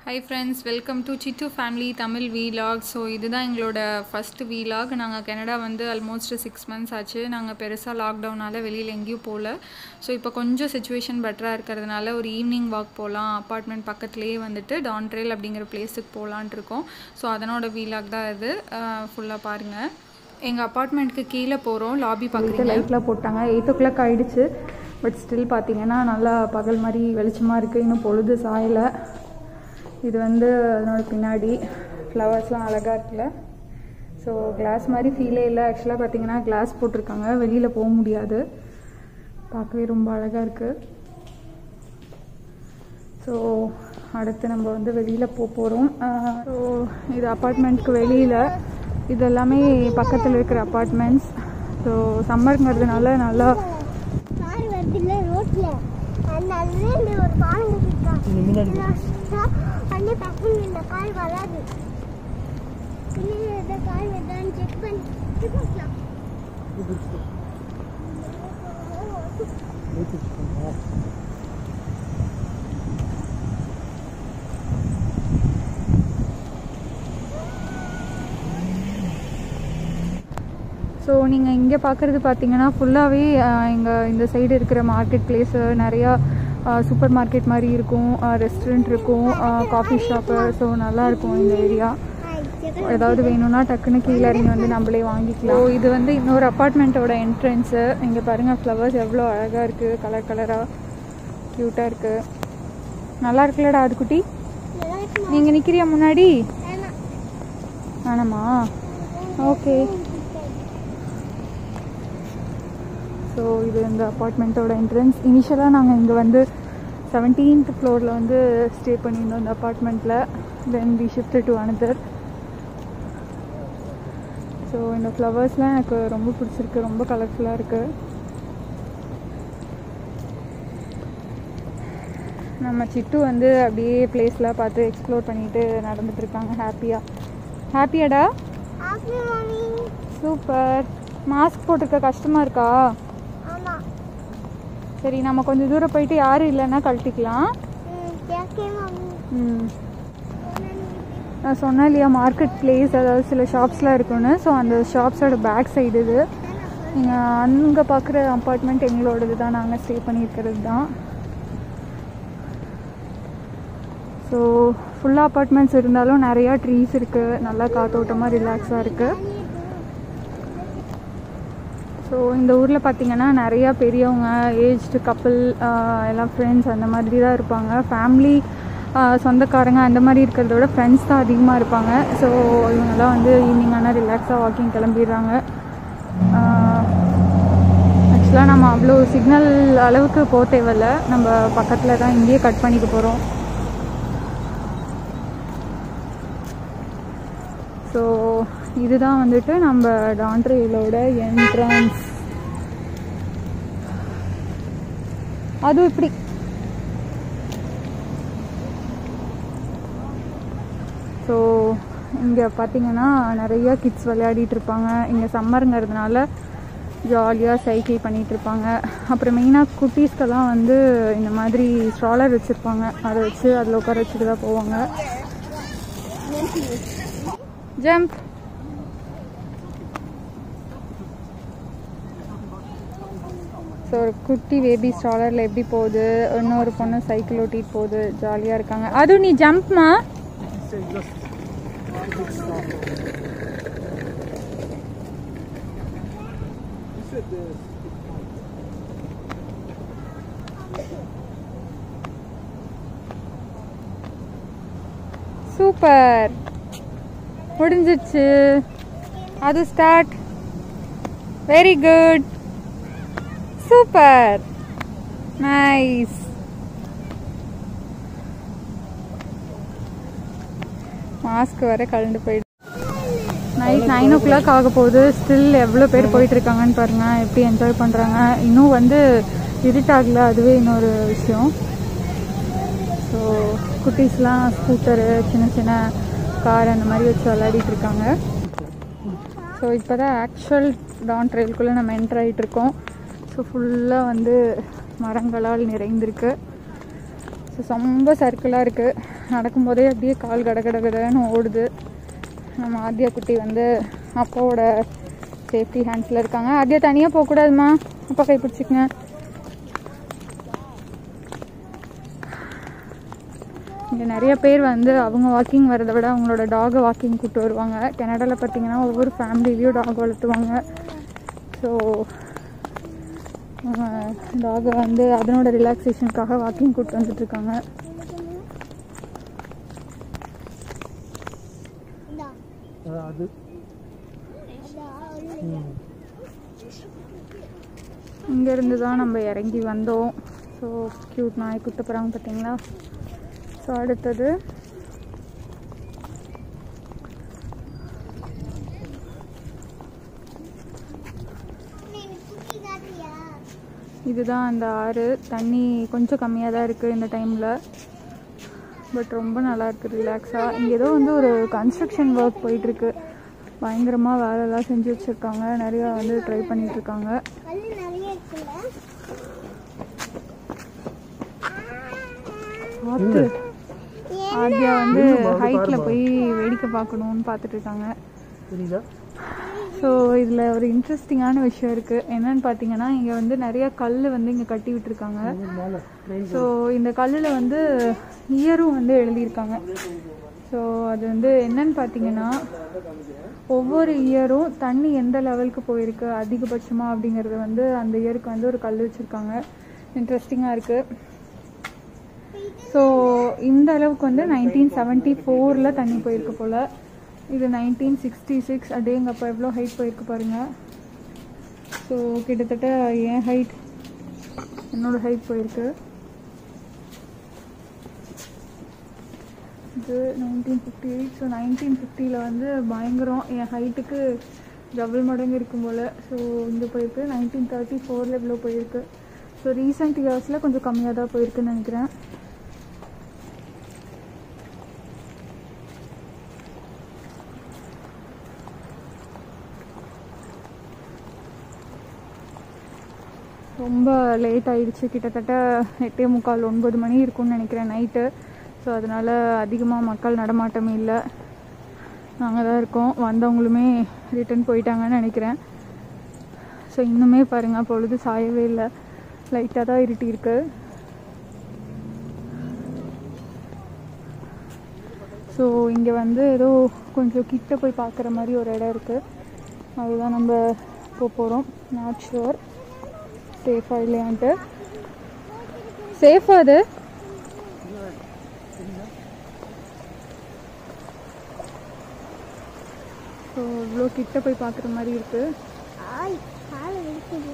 High friends welcome to Chittu family Tamil vlog so இதுதான் எங்களோட first vlog நாங்கள் கனடா வந்து ஆல்மோஸ்ட் சிக்ஸ் மந்த்ஸ் ஆச்சு நாங்கள் பெருசாக லாக்டவுனால் வெளியில் எங்கேயும் போகல ஸோ இப்போ கொஞ்சம் சுச்சுவேஷன் பெட்டராக இருக்கிறதுனால ஒரு ஈவினிங் வாக் போகலாம் அப்பார்ட்மெண்ட் பக்கத்துலேயே வந்துட்டு டான்ட்ரேல் அப்படிங்கிற பிளேஸுக்கு போகலான்ட்டு இருக்கோம் ஸோ அதனோட வீலாக் தான் இது ஃபுல்லாக பாருங்கள் எங்கள் அப்பார்ட்மெண்ட்டுக்கு கீழே போகிறோம் லாபி பார்க்குறீங்க லைட்லாம் போட்டாங்க எயிட் ஓ கிளாக் ஆகிடுச்சு பட் ஸ்டில் பார்த்தீங்கன்னா நல்லா பகல் மாதிரி வெளிச்சமாக இருக்குது இன்னும் பொழுது சாயலை இது வந்து அதனோட பின்னாடி ஃப்ளவர்ஸ்லாம் அழகாக இருக்குல்ல ஸோ கிளாஸ் மாதிரி ஃபீலே இல்லை ஆக்சுவலாக பார்த்தீங்கன்னா கிளாஸ் போட்டிருக்காங்க வெளியில் போக முடியாது பார்க்கவே ரொம்ப அழகாக இருக்குது ஸோ அடுத்து நம்ம வந்து வெளியில் போக போகிறோம் ஸோ இது அப்பார்ட்மெண்ட்க்கு வெளியில் இது எல்லாமே பக்கத்தில் இருக்கிற அப்பார்ட்மெண்ட்ஸ் ஸோ சம்மருங்கிறதுனால நல்லா கார் வருதுல்ல ரோட்ல அதனால இந்த ஒரு பாலம் கட்டிருக்கான் பண்ணி பக்கம் இந்த கார் வராது பின்னாடி எந்த கார் வருதான்னு செக் பண்ணி செக் பண்ணலாம் ஸோ நீங்கள் இங்கே பார்க்குறது பார்த்தீங்கன்னா ஃபுல்லாகவே இங்கே இந்த சைடு இருக்கிற மார்க்கெட் பிளேஸு நிறையா சூப்பர் மார்க்கெட் மாதிரி இருக்கும் ரெஸ்டாரண்ட் இருக்கும் காஃபி ஷாப்பு ஸோ நல்லாயிருக்கும் இந்த ஏரியா ஏதாவது வேணும்னா டக்குன்னு கீழே இறங்கி வந்து நம்மளே வாங்கிக்கலாம் ஸோ இது வந்து இன்னொரு அப்பார்ட்மெண்ட்டோட என்ட்ரன்ஸு இங்கே பாருங்கள் ஃப்ளவர்ஸ் எவ்வளோ அழகாக இருக்குது கலர் கலராக க்யூட்டாக இருக்குது நல்லா இருக்குல்லடா அது குட்டி நீங்கள் நிற்கிறியா முன்னாடி வேணாமா ஓகே ஸோ இது இந்த அப்பார்ட்மெண்ட்டோட என்ட்ரன்ஸ் இனிஷியலாக நாங்கள் இங்கே வந்து செவன்டீன்த் ஃப்ளோரில் வந்து ஸ்டே பண்ணியிருந்தோம் இந்த அப்பார்ட்மெண்ட்டில் then we shift to another so இந்த ஃப்ளவர்ஸ்லாம் எனக்கு ரொம்ப பிடிச்சிருக்கு ரொம்ப கலர்ஃபுல்லாக இருக்குது நம்ம சிட்டு வந்து அப்படியே பிளேஸ்லாம் பார்த்து எக்ஸ்ப்ளோர் பண்ணிட்டு நடந்துட்டு இருக்காங்க ஹாப்பியாக ஹாப்பியாடா ஹாப்பி மாமி சூப்பர் மாஸ்க் போட்டிருக்க கஷ்டமாக இருக்கா ஆமா சரி நம்ம கொஞ்சம் தூரம் போயிட்டு யாரும் இல்லைன்னா கழட்டிக்கலாம் ம் ஓகே மாமி ம் நான் சொன்னேன் இல்லையா மார்க்கெட் பிளேஸ் அதாவது சில ஷாப்ஸ்லாம் இருக்குன்னு ஸோ அந்த ஷாப்ஸோட பேக் சைடு இது நீங்கள் அங்கே பார்க்குற அப்பார்ட்மெண்ட் எங்களோடது தான் நாங்கள் ஸ்டே பண்ணியிருக்கிறது தான் ஸோ ஃபுல்லாக அப்பார்ட்மெண்ட்ஸ் இருந்தாலும் நிறையா ட்ரீஸ் இருக்குது நல்லா காத்தோட்டமாக ரிலாக்ஸாக இருக்குது ஸோ இந்த ஊரில் பார்த்தீங்கன்னா நிறையா பெரியவங்க ஏஜ்டு கப்பல் எல்லாம் ஃப்ரெண்ட்ஸ் அந்த மாதிரி தான் இருப்பாங்க ஃபேமிலி சொந்தக்காரங்க அந்த மாதிரி இருக்கிறத விட ஃப்ரெண்ட்ஸ் தான் அதிகமாக இருப்பாங்க ஸோ இவங்கெல்லாம் வந்து ஈவினிங் ஆனால் ரிலாக்ஸாக வாக்கிங் கிளம்பிடுறாங்க ஆக்சுவலாக நம்ம அவ்வளோ சிக்னல் அளவுக்கு போக தேவையில்ல நம்ம பக்கத்தில் தான் இங்கேயே கட் பண்ணிக்க போகிறோம் ஸோ இதுதான் வந்துட்டு நம்ம டான்ட்ரேலோட என்ட்ரன்ஸ் அதுவும் இப்படி ஸோ இங்கே பார்த்தீங்கன்னா நிறைய கிட்ஸ் விளையாடிட்டு இருப்பாங்க இங்கே சம்மருங்கிறதுனால ஜாலியாக சைக்கிள் பண்ணிகிட்டு இருப்பாங்க அப்புறம் மெயினாக குட்டீஸ்க்கெல்லாம் வந்து இந்த மாதிரி ஸ்ட்ராலர் வச்சுருப்பாங்க அதை வச்சு அதில் உட்கார வச்சுட்டு தான் போவாங்க ஜம்ப் ஸோ ஒரு குட்டி பேபி ஸ்ட்ராலரில் எப்படி போகுது இன்னொரு பொண்ணு சைக்கிள் ஓட்டிட்டு போகுது ஜாலியாக இருக்காங்க அதுவும் நீ ஜம்ப்மா சூப்பர் முடிஞ்சிச்சு அது start very good super nice mask வர கலந்து போயிடு நைட் நைன் ஓ கிளாக் ஆக போகுது ஸ்டில் எவ்வளோ பேர் போயிட்டு இருக்காங்கன்னு பாருங்க எப்படி என்ஜாய் பண்ணுறாங்க இன்னும் வந்து இருட்டாகல அதுவே இன்னொரு விஷயம் ஸோ குட்டீஸ்லாம் ஸ்கூட்டரு சின்ன சின்ன கார் அந்த மாதிரி வச்சு விளையாடிட்டு இருக்காங்க ஸோ இப்போ தான் ஆக்சுவல் டான் ட்ரெயிலுக்குள்ளே நம்ம என்டர் ஆகிட்டு இருக்கோம் ஸோ ஃபுல்லாக வந்து மரங்களால் நிறைந்திருக்கு ஸோ ரொம்ப சர்க்கிளாக இருக்குது நடக்கும்போதே அப்படியே கால் கட கட கடன்னு ஓடுது நம்ம ஆத்யா குட்டி வந்து அப்பாவோட சேஃப்டி ஹேண்ட்ஸில் இருக்காங்க ஆத்யா தனியாக போகக்கூடாதுமா அப்பா கை பிடிச்சிக்கங்க இங்கே நிறைய பேர் வந்து அவங்க வாக்கிங் வரதை விட அவங்களோட டாகை வாக்கிங் கூப்பிட்டு வருவாங்க கனடாவில் பார்த்தீங்கன்னா ஒவ்வொரு ஃபேமிலிலையும் டாக் வளர்த்துவாங்க ஸோ டாகை வந்து அதனோட ரிலாக்ஸேஷனுக்காக வாக்கிங் கூப்பிட்டு வந்துட்டுருக்காங்க இந்தா அது அதா ம். இங்கேருந்து தான் நம்ம இறங்கி வந்தோம் ஸோ க்யூட் நாய் குத்த போகிறாங்க பார்த்தீங்களா ஸோ அடுத்தது குட்டி காட்டியா இதுதான் அந்த ஆறு தண்ணி கொஞ்சம் கம்மியாக தான் இருக்குது இந்த டைமில் பட் ரொம்ப நல்லா இருக்குது ரிலாக்ஸாக இங்கே ஏதோ வந்து ஒரு கன்ஸ்ட்ரக்ஷன் ஒர்க் போயிட்டுருக்கு பயங்கரமாக வேலைலாம் செஞ்சு வச்சுருக்காங்க நிறையா வந்து ட்ரை பண்ணிகிட்ருக்காங்க கல்லு நிறைய இருக்குல்ல பார்த்து ஆத்யா வந்து ஹைட்டில் போய் வேடிக்கை பார்க்கணுன்னு பார்த்துட்டு இருக்காங்க தெரியுதா ஸோ இதில் ஒரு இன்ட்ரெஸ்டிங்கான விஷயம் இருக்குது என்னன்னு பார்த்தீங்கன்னா இங்கே வந்து நிறைய கல் வந்து இங்கே கட்டி விட்டுருக்காங்க மேலே ட்ரெயின் ஸோ இந்த கல்லில் வந்து இயரும் வந்து எழுதியிருக்காங்க ஸோ அது வந்து என்னன்னு பார்த்தீங்கன்னா ஒவ்வொரு இயரும் தண்ணி எந்த லெவலுக்கு போயிருக்கு அதிகபட்சமாக அப்படிங்கிறது வந்து அந்த இயருக்கு வந்து ஒரு கல் வச்சுருக்காங்க இன்ட்ரெஸ்டிங்காக இருக்குது ஸோ இந்த அளவுக்கு வந்து நைன்டீன் செவன்ட்டி ஃபோரில் தண்ணி போயிருக்கு போல் இது நைன்டீன் சிக்ஸ்டி சிக்ஸ் அடேங்கப்போ எவ்வளோ ஹைட் போயிருக்கு பாருங்கள் ஸோ கிட்டத்தட்ட என் ஹைட் என்னோட ஹைட் போயிருக்கு இது nineteen fifty eight so nineteen ஃபிஃப்டியில் வந்து பயங்கரம் என் ஹைட்டுக்கு டபுள் மடங்கு இருக்கும் போல் ஸோ இங்கே போயிருக்கு நைன்டீன் தேர்ட்டி ஃபோரில் இவ்வளோ போயிருக்கு ஸோ ரீசெண்ட் இயர்ஸில் கொஞ்சம் கம்மியாக தான் போயிருக்குன்னு நினைக்கிறேன் ரொம்ப லேட் ஆயிடுச்சு கிட்டத்தட்ட எட்டே முக்கால் ஒன்பது மணி இருக்கும்னு நினைக்கிறேன் நைட்டு ஸோ அதனால் அதிகமாக மக்கள் நடமாட்டமே இல்லை நாங்கள் தான் இருக்கோம் வந்தவங்களுமே ரிட்டர்ன் போயிட்டாங்கன்னு நினைக்கிறேன் ஸோ இன்னுமே பாருங்கள் பொழுது சாயவே இல்லை லைட்டாக தான் இருட்டி இருக்கு ஸோ இங்கே வந்து ஏதோ கொஞ்சம் கிட்ட போய் பார்க்குற மாதிரி ஒரு இடம் இருக்குது அதுதான் நம்ம போக போகிறோம் நாட் ஷுவர் சேஃபா இல்லையான்ட்டு சேஃபா அது ஸோ இவ்வளோ கிட்ட போய் பார்க்குற மாதிரி இருக்கு ஆய் காலை இருக்குது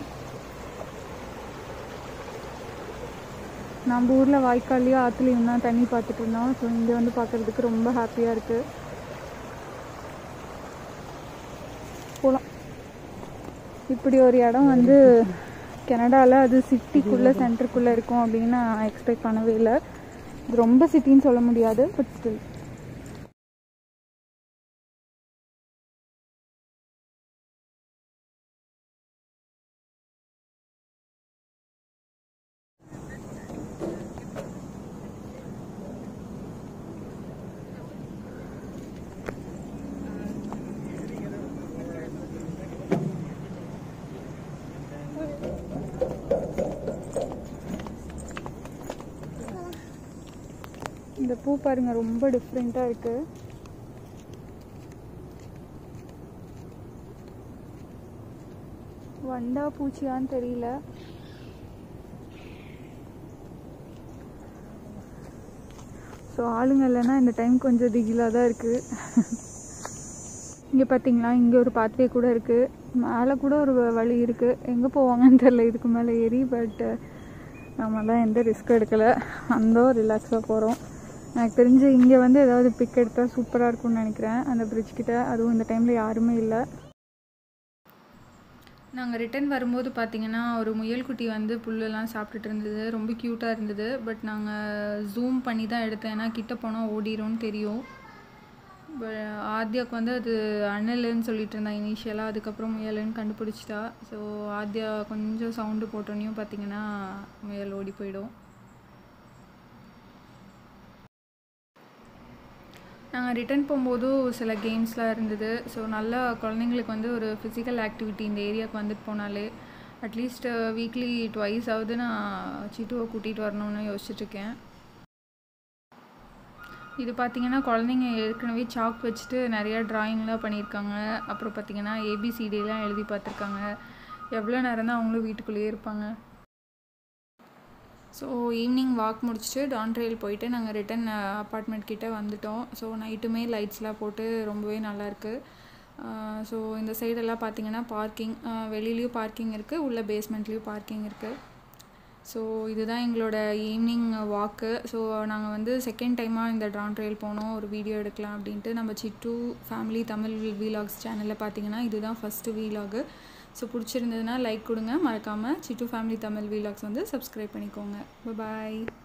நம்ம ஊரில் வாய்க்கால்லையும் ஆற்றுலையும் தான் தண்ணி பார்த்துட்டு இருந்தோம் ஸோ இங்கே வந்து பார்க்குறதுக்கு ரொம்ப ஹாப்பியாக இருக்குது போகலாம் இப்படி ஒரு இடம் வந்து கனடாவில் அது சிட்டிக்குள்ளே சென்டருக்குள்ளே இருக்கும் அப்படின்னு நான் எக்ஸ்பெக்ட் பண்ணவே இல்லை இது ரொம்ப சிட்டின்னு சொல்ல முடியாது பட் ஸ்டில் இந்த பூ பாருங்க ரொம்ப டிஃப்ரெண்ட்டாக இருக்கு வண்டா பூச்சியான்னு தெரியல ஸோ ஆளுங்க இல்லைன்னா இந்த டைம் கொஞ்சம் திகிலாக தான் இருக்குது இங்கே பார்த்தீங்களா இங்கே ஒரு பாத்வே கூட இருக்குது மேலே கூட ஒரு வ- வழி இருக்குது எங்கே போவாங்கன்னு தெரில இதுக்கு மேலே ஏறி பட் நம்மலாம் எந்த ரிஸ்க்கும் எடுக்கலை அந்த ரிலாக்ஸாக போகிறோம் எனக்கு தெரிஞ்சு இங்கே வந்து ஏதாவது பிக் எடுத்தால் சூப்பராக இருக்கும்னு நினைக்கிறேன் அந்த பிரிட்ஜ் கிட்ட அதுவும் இந்த டைமில் யாருமே இல்லை நாங்கள் ரிட்டர்ன் வரும்போது பார்த்தீங்கன்னா ஒரு முயல்குட்டி வந்து புல்லெல்லாம் சாப்பிட்டுட்டு இருந்தது ரொம்ப க்யூட்டாக இருந்தது பட் நாங்கள் ஜூம் பண்ணி தான் எடுத்தேன் ஏன்னா கிட்ட போனால் ஓடிரும்னு தெரியும் ப- ஆத்யாக்கு வந்து அது அண்ணலுன்னு சொல்லிட்டு இருந்தா இனிஷியலாக அதுக்கப்புறம் முயலுன்னு கண்டுபிடிச்சிட்டா ஸோ ஆத்யா கொஞ்சம் சவுண்டு போட்டோன்னையும் பார்த்தீங்கன்னா முயல் ஓடி போயிடும் நாங்கள் ரிட்டர்ன் போகும்போதும் சில கேம்ஸ்லாம் இருந்தது ஸோ நல்லா குழந்தைங்களுக்கு வந்து ஒரு ஃபிசிக்கல் ஆக்டிவிட்டி இந்த ஏரியாவுக்கு வந்துட்டு போனாலே அட்லீஸ்ட் வீக்லி ட்வைஸ் ஆகுது நான் சிட்டுவை கூட்டிகிட்டு வரணும்னு யோசிச்சுட்ருக்கேன் இது பார்த்தீங்கன்னா குழந்தைங்க ஏற்கனவே சாக் வச்சுட்டு நிறையா ட்ராயிங்லாம் பண்ணியிருக்காங்க அப்புறம் பார்த்தீங்கன்னா ஏபிசிடிலாம் எழுதி பார்த்துருக்காங்க எவ்வளோ நேரம் தான் அவங்களும் வீட்டுக்குள்ளேயே இருப்பாங்க ஸோ ஈவினிங் வாக் முடிச்சுட்டு டான் ட்ரெயில் போயிட்டு நாங்கள் ரிட்டன் அப்பார்ட்மெண்ட் கிட்டே வந்துட்டோம் ஸோ நைட்டுமே லைட்ஸ்லாம் போட்டு ரொம்பவே நல்லாயிருக்கு ஸோ இந்த சைடெல்லாம் பார்த்தீங்கன்னா பார்க்கிங் வெளியிலையும் பார்க்கிங் இருக்குது உள்ள பேஸ்மெண்ட்லேயும் பார்க்கிங் இருக்குது ஸோ இதுதான் எங்களோட ஈவினிங் வாக்கு ஸோ நாங்கள் வந்து செகண்ட் டைமாக இந்த ட்ரான் ட்ரெயில் போனோம் ஒரு வீடியோ எடுக்கலாம் அப்படின்ட்டு நம்ம சிட்டு ஃபேமிலி தமிழ் வீலாக்ஸ் சேனலில் பார்த்தீங்கன்னா இதுதான் ஃபஸ்ட்டு வீலாகு ஸோ பிடிச்சிருந்ததுன்னா லைக் கொடுங்க மறக்காமல் சிட்டு ஃபேமிலி தமிழ் வீலாக்ஸ் வந்து சப்ஸ்கிரைப் பண்ணிக்கோங்க பாய்